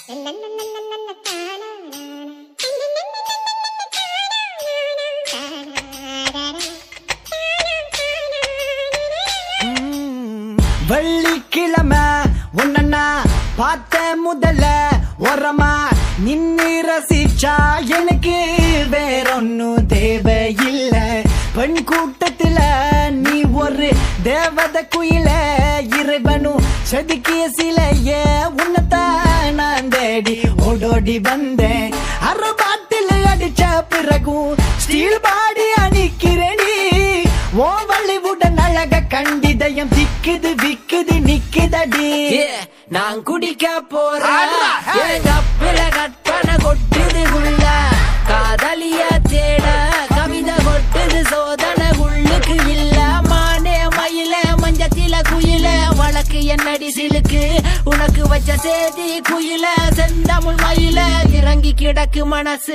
வெள்ளிக்கிழமை உன்னா பார்த்த முதல்ல உரமா நின்னு ரசிச்சா எனக்கு வேறொன்னும் தேவையில்ல பெண் கூட்டத்துல நீ ஒரு தேவத குயில இறைவனும் செதுக்கிய சிலைய உன்னத்தான் நான் தேடி ஓடோடி வந்தேன் அறபாட்டில் அடிச்ச பிறகும் ஸ்டீல் பாடி அணிக்கிறேடி ஓ வள்ளிவுடன் அழக கண்டிதயம் திக்குது விக்குது நிக்குதடி நான் குடிக்க போறேன் என் கப்பில கற்பனை கொட்டுது உள்ள காதலிய தேட கவிதை கொட்டுது சோதனை உள்ளுக்கு இல்ல மானே மயில மஞ்சத்தில குயில வழக்கு என்னடி சிலுக்கு உனக்கு வச்ச சேதி குயில செந்தமிழ் மயில இறங்கி கிடக்கு மனசு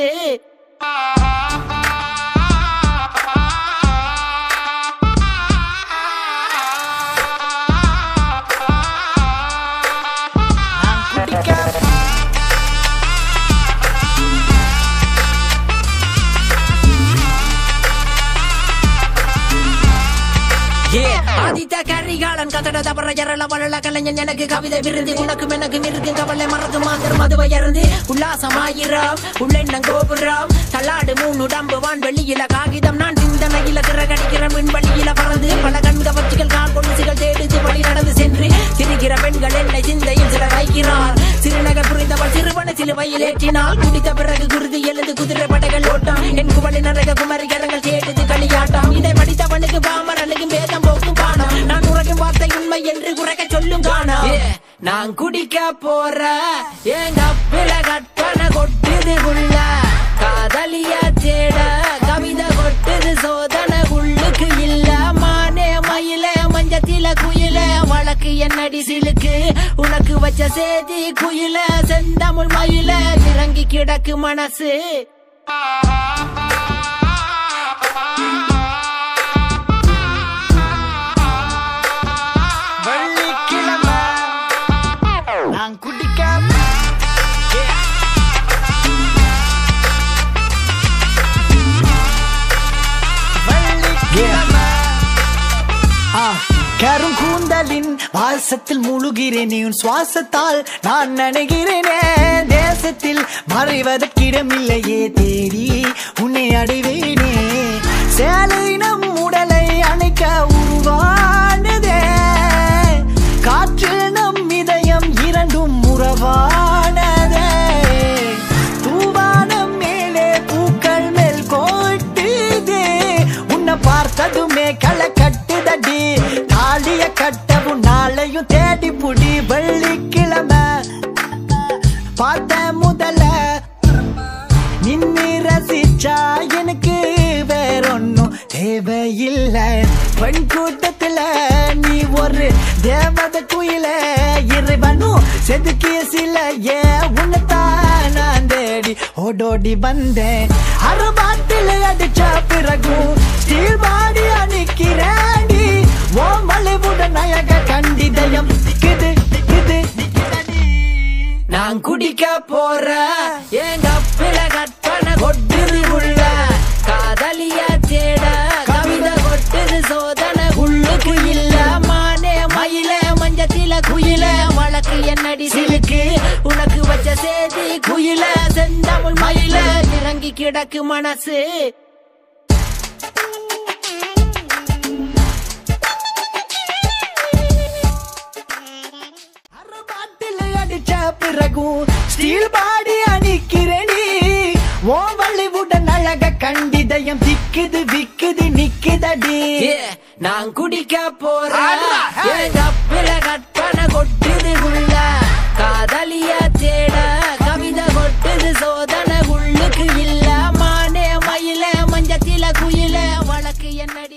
நான் குடிக்க ஆதித்த கரிகாலன் கத்தட தவற எரள வளல கலைஞன் எனக்கு கவிதை விருது உனக்கும் எனக்கும் இருக்கு கவலை மறந்து மாந்தர் மதுவை இறந்து உல்லாசமாயிரம் உள்ளெண்ணம் கோபுரம் தள்ளாடு மூணு உடம்பு வான் வெளியில காகிதம் நான் சிந்தனையில கிரகடிக்கிற விண்வெளியில பறந்து பல கண் கவர்ச்சிகள் கால் கொலுசுகள் தேடுது வழி நடந்து சென்று திரிகிற பெண்கள் என்னை சிந்தையில் சில வைக்கிறார் சிறுநகர் புரிந்தவள் சிறுவன சிலுவையில் ஏற்றினாள் குடித்த பிறகு குருதி எழுந்து குதிரை படைகள் ஓட்டம் என் குவளி நரக குமரி கரங்கள் தேடுது களியாட்டம் இதை படித்தவனுக்கு பாமரனுக்கும் வேதம் போக்கும் பானம் நான் உறக்கும் வார்த்தை உண்மை என்று குறைக்க சொல்லும் காணம் நான் குடிக்க போற என் கப்பில கற்பனை கொட்டுது உள்ள காதலிய தேட கவிதை கொட்டுது சோதனை உள்ளுக்கு இல்ல மானே மயில மஞ்சத்தில குயில வழக்கு என்னடி சிலுக்கு உனக்கு வச்ச சேதி குயில செந்தமிழ் மயில இறங்கி கிடக்கு மனசு வெள்ளிக்கிழமை நான் குடிக்க வெள்ளிக்கிழமை ஆ, கரும் கூந்தலின் வாசத்தில் முழுகிறேனே உன் சுவாசத்தால் நான் நினைகிறேனே தேசத்தில் மறைவதற்கிடமில்லையே தேடி உன்னை அடைவேனே சேலை நம் உடலை அணைக்க உருவானதே காற்றில் நம் இதயம் இரண்டும் உறவானதே தூவானம் மேலே பூக்கள் மேல் கோட்டுதே உன்னை பார்த்ததுமே களை கட்டுதடி தாலிய கட்டவும் நாளையும் தேடி புடி வெள்ளிக்கிழமை பார்த்த முதல்ல நின்னு ரசிச்சா எனக்கு வேறொன்னும் தேவையில்லை பெண் கூட்டத்துல நீ ஒரு தேவத குயில இறைவனும் செதுக்கிய சில ஏ உன்னத்தான் நான் தேடி ஓடோடி வந்தேன் அறுபாட்டில் அடிச்ச பிறகும் ஸ்டீல் பாடி அணிக்கிறேன்டி ஓ மலைவுடன் அழக கண்டிதயம் இது இது நான் குடிக்க போற என் கப்பில கற்பனை கொட்டுது உள்ள காதலிய தேட கவிதை கொட்டுது சோதனை உள்ளுக்கு இல்ல மானே மயில மஞ்சத்தில குயில வழக்கு என்னடி சிலுக்கு உனக்கு வச்ச சேதி குயில செந்தமிழ் மயில இறங்கி கிடக்கு மனசு அறுபாட்டில் அடிச்ச பிறகும் ஸ்டீல் பாடி அணிக்கிறேனி ஓ வள்ளிவுடன் அழக கண்டிதயம் திக்குது விக்குது நிக்குதடி நான் குடிக்க போறேன் என் கப்பில கற்பனை கொட்டுது உள்ள காதலிய தேட கவிதை கொட்டுது சோதனை உள்ளுக்கு இல்ல மானே மயில மஞ்சத்தில குயில வழக்கு என்னடி